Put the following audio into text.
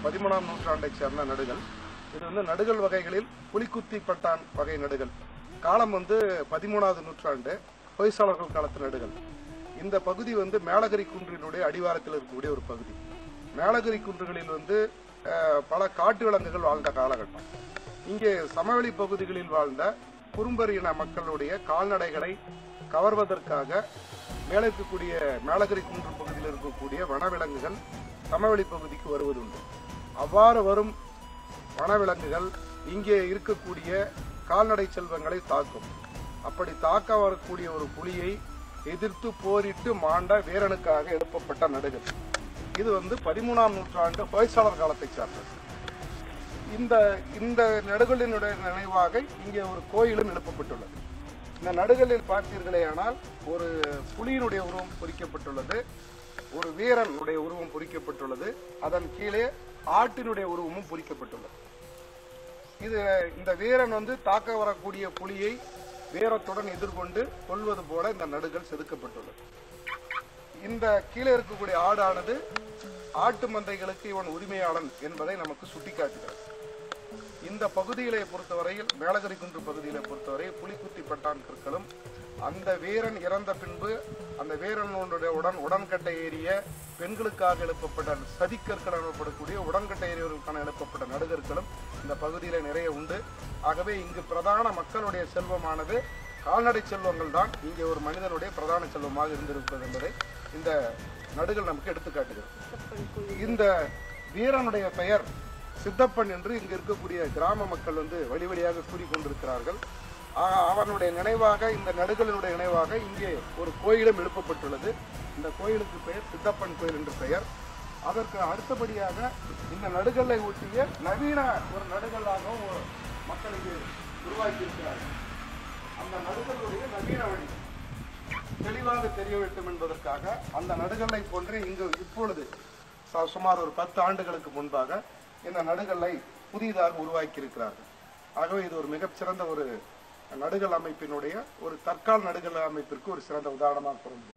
பதிமூணாம் நூற்றாண்டைச் சேர்ந்த நடுகள் இது வந்து நடுகள் வகைகளில் புலிக்குத்தி பட்டான் வகை நடுகள் காலம் வந்து பதிமூணாவது நூற்றாண்டு ஹொய்சாளர்கள் காலத்து நடுகள் இந்த பகுதி வந்து மேலகிரி குன்றினுடைய அடிவாரத்தில் இருக்கக்கூடிய ஒரு பகுதி மேலகிரி குன்றுகளில் வந்து அஹ், பல காட்டு விலங்குகள் வாழ்ந்த காலகட்டம் இங்கே சமவெளி பகுதிகளில் வாழ்ந்த குறும்பர் இன மக்களுடைய கால்நடைகளை கவர்வதற்காக மேலே இருக்கக்கூடிய மேலகிரி குன்று பகுதியில் இருக்கக்கூடிய வனவிலங்குகள் சமவெளி பகுதிக்கு வருவதுண்டு அவ்வாறு வரும் வனவிலங்குகள் இங்கே இருக்கக்கூடிய கால்நடை செல்வங்களை தாக்கும் அப்படி தாக்க வரக்கூடிய ஒரு புலியை எதிர்த்து போரிட்டு மாண்ட வீரனுக்காக எழுப்பப்பட்ட நடுகள் இது வந்து பதிமூணாம் நூற்றாண்டு ஹொய்சாளர் காலத்தை சார்ந்தது இந்த இந்த நடுகளினுடைய நினைவாக இங்கே ஒரு கோயிலும் எழுப்பப்பட்டுள்ளது இந்த நடுகளில் பார்த்தீர்களேயானால் ஒரு புலியினுடைய உருவம் பொறிக்கப்பட்டுள்ளது ஒரு வீரனுடைய உருவம் பொறிக்கப்பட்டுள்ளது அதன் கீழே ஆட்டினுடைய உருவமும் பொறிக்கப்பட்டுள்ளது இது இந்த வீரன் வந்து தாக்க வரக்கூடிய புலியை வீரத்துடன் எதிர்கொண்டு கொள்வது போல இந்த நடுகள் செதுக்கப்பட்டுள்ளது இந்த கீழே இருக்கக்கூடிய ஆடானது ஆட்டு மந்தைகளுக்கு இவன் உரிமையாளன் என்பதை நமக்கு சுட்டிக்காட்டுகிறது இந்த பகுதிகளை பொறுத்தவரையில் மேலகரி குன்று பகுதியில பொறுத்தவரை புலிக்குத்தி பட்டான் கற்களும் அந்த வீரன் இறந்த பின்பு அந்த வீரனுடைய உடன் உடன்கட்டை ஏறிய பெண்களுக்காக எழுப்பப்பட்ட சதிக்கற்கள் எனப்படக்கூடிய உடன்கட்டை ஏறியவர்களுக்கான எழுப்பப்பட்ட நடுகற்களும் இந்த பகுதியில நிறைய உண்டு ஆகவே இங்கு பிரதான மக்களுடைய செல்வமானது கால்நடை செல்வங்கள் தான் இங்கே ஒரு மனிதனுடைய பிரதான செல்வமாக இருந்திருப்பது என்பதை இந்த நடுகள் நமக்கு எடுத்துக்காட்டுகிறது இந்த வீரனுடைய பெயர் சித்தப்பன் என்று இங்க இருக்கக்கூடிய கிராம மக்கள் வந்து வழி வழியாக கூறிக்கொண்டிருக்கிறார்கள் ஆ- அவனுடைய நினைவாக இந்த நடுகளினுடைய நினைவாக இங்கே ஒரு கோயிலும் எழுப்பப்பட்டுள்ளது இந்த கோயிலுக்கு பெயர் சித்தப்பன் கோயில் என்று பெயர் அதற்கு அடுத்தபடியாக இந்த நடுகளை ஒட்டிய நவீன ஒரு நடுகளாகவும் ஒரு மக்கள் இங்கு உருவாக்கி இருக்கிறார்கள் அந்த நடுகளுடைய நவீன வழி தெளிவாக தெரிய வேண்டும் என்பதற்காக அந்த நடுகல்லை போன்று இங்கு இப்பொழுது ச- சுமார் ஒரு பத்து ஆண்டுகளுக்கு முன்பாக இந்த நடுகல்லை புதிதாக உருவாக்கி இருக்கிறார்கள் ஆகவே இது ஒரு மிகச்சிறந்த ஒரு நடுகள் அமைப்பினுடைய ஒரு தற்கால் நடுகள் அமைப்பிற்கு ஒரு சிறந்த உதாரணமாக பொருந்தும்